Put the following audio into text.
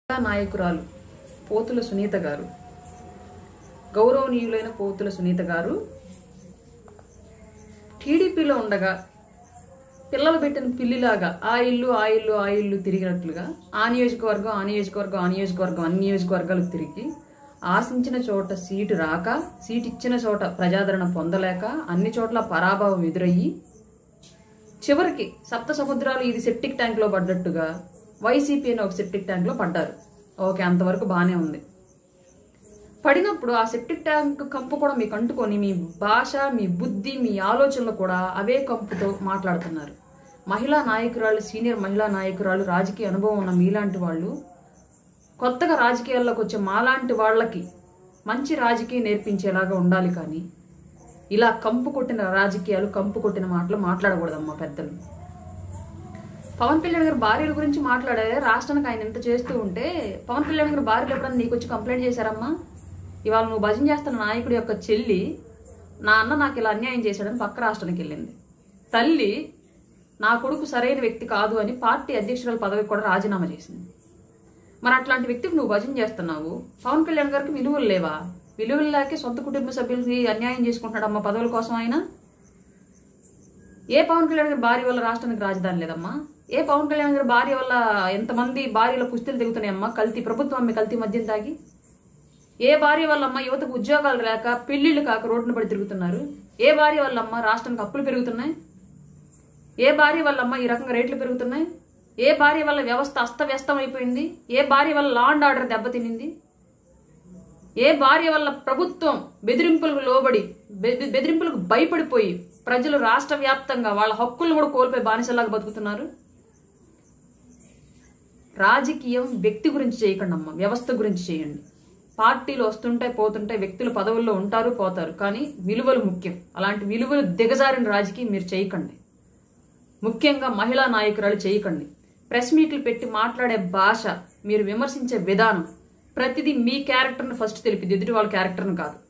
నాయకురాలు పోతుల సునీత గారు గౌరవనీయులైన పోతుల సునీత గారు టీడీపీలో ఉండగా పిల్లలు పెట్టిన పిల్లిలాగా ఆ ఇల్లు ఆ ఇల్లు ఆ ఇల్లు తిరిగినట్లుగా ఆ నియోజకవర్గం ఆ నియోజకవర్గం ఆ నియోజకవర్గం అన్ని నియోజకవర్గాలకు తిరిగి ఆశించిన చోట సీటు రాక సీటు ఇచ్చిన చోట ప్రజాదరణ పొందలేక అన్ని చోట్ల పరాభవం ఎదురయ్యి చివరికి సప్త సముద్రాలు ఇది సెప్టిక్ ట్యాంక్ లో పడ్డట్టుగా వైసీపీ అని ఒక సెప్టిక్ ట్యాంక్ లో పడ్డారు ఓకే అంతవరకు బాగానే ఉంది పడినప్పుడు ఆ సెప్టిక్ ట్యాంక్ కంపు కూడా మీకు అంటుకొని మీ భాష మీ బుద్ధి మీ ఆలోచనలు కూడా అవే కంపుతో మాట్లాడుతున్నారు మహిళా నాయకురాలు సీనియర్ మహిళా నాయకురాలు రాజకీయ అనుభవం ఉన్న మీలాంటి వాళ్ళు కొత్తగా రాజకీయాల్లోకి వచ్చే మాలాంటి వాళ్ళకి మంచి రాజకీయం నేర్పించేలాగా ఉండాలి కానీ ఇలా కంపు కొట్టిన రాజకీయాలు కంపు కొట్టిన మాటలు మాట్లాడకూడదమ్మా పెద్దలు పవన్ కళ్యాణ్ గారి భార్యల గురించి మాట్లాడే రాష్ట్రానికి ఆయన ఇంత చేస్తూ ఉంటే పవన్ కళ్యాణ్ గారి భార్యలు ఎప్పుడన్నా నీకు వచ్చి కంప్లైంట్ చేశారమ్మా ఇవాళ నువ్వు భజన చేస్తున్న నాయకుడి యొక్క చెల్లి నా అన్న నాకు ఇలా అన్యాయం చేశాడని పక్క రాష్ట్రానికి వెళ్ళింది తల్లి నా కొడుకు సరైన వ్యక్తి కాదు అని పార్టీ అధ్యక్షురాల పదవికి కూడా రాజీనామా చేసింది మరి అట్లాంటి వ్యక్తికి నువ్వు భజన చేస్తున్నావు పవన్ కళ్యాణ్ గారికి విలువలు లేవా విలువలు లేకే సొంత కుటుంబ సభ్యులకి అన్యాయం చేసుకుంటున్నాడమ్మా పదవుల కోసం ఆయన ఏ పవన్ కళ్యాణ్ గారి భార్య వల్ల రాష్ట్రానికి రాజధాని లేదమ్మా ఏ పవన్ కళ్యాణ్ గారి భార్య వల్ల ఎంతమంది భార్యల కుస్తీలు దిగుతున్నాయమ్మా కల్తీ ప్రభుత్వం అమ్మే కల్తీ మద్యం తాగి ఏ భార్య వల్లమ్మా యువతకు ఉద్యోగాలు లేక పెళ్లిళ్ళు కాక రోడ్డున పడి తిరుగుతున్నారు ఏ భార్య వల్లమ్మా రాష్ట్రానికి అప్పులు పెరుగుతున్నాయి ఏ భార్య వల్లమ్మా ఈ రకంగా రేట్లు పెరుగుతున్నాయి ఏ భార్య వల్ల వ్యవస్థ అస్తవ్యస్తం అయిపోయింది ఏ భార్య వల్ల లా అండ్ ఆర్డర్ దెబ్బతినింది ఏ భార్య వల్ల ప్రభుత్వం బెదిరింపులకు లోబడి బె- బెదిరింపులకు భయపడిపోయి ప్రజలు రాష్ట్ర వ్యాప్తంగా వాళ్ళ హక్కులను కూడా కోల్పోయి బానిసలాగా బతుకుతున్నారు రాజకీయం వ్యక్తి గురించి చేయకండి అమ్మ వ్యవస్థ గురించి చేయండి పార్టీలు వస్తుంటాయి పోతుంటాయి వ్యక్తులు పదవుల్లో ఉంటారు పోతారు కానీ విలువలు ముఖ్యం అలాంటి విలువలు దిగజారిన రాజకీయం మీరు చేయకండి ముఖ్యంగా మహిళా నాయకురాలు చేయకండి ప్రెస్ మీట్లు పెట్టి మాట్లాడే భాష మీరు విమర్శించే విధానం ప్రతిదీ మీ క్యారెక్టర్ని ఫస్ట్ తెలిపింది ఎదుటి వాళ్ళ క్యారెక్టర్ని కాదు